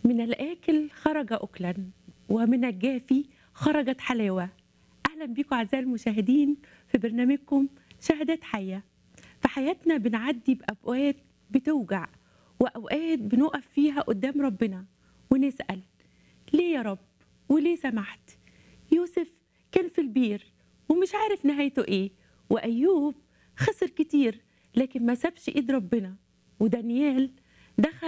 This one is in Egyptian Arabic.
من الآكل خرج أكلا ومن الجافي خرجت حلاوة أهلا بكم أعزائي المشاهدين في برنامجكم شهادات حية في حياتنا بنعدي بأوقات بتوجع وأوقات بنقف فيها قدام ربنا ونسأل ليه يا رب وليه سمحت يوسف كان في البير ومش عارف نهايته ايه وأيوب خسر كتير لكن ما سابش ايد ربنا ودانيال دخل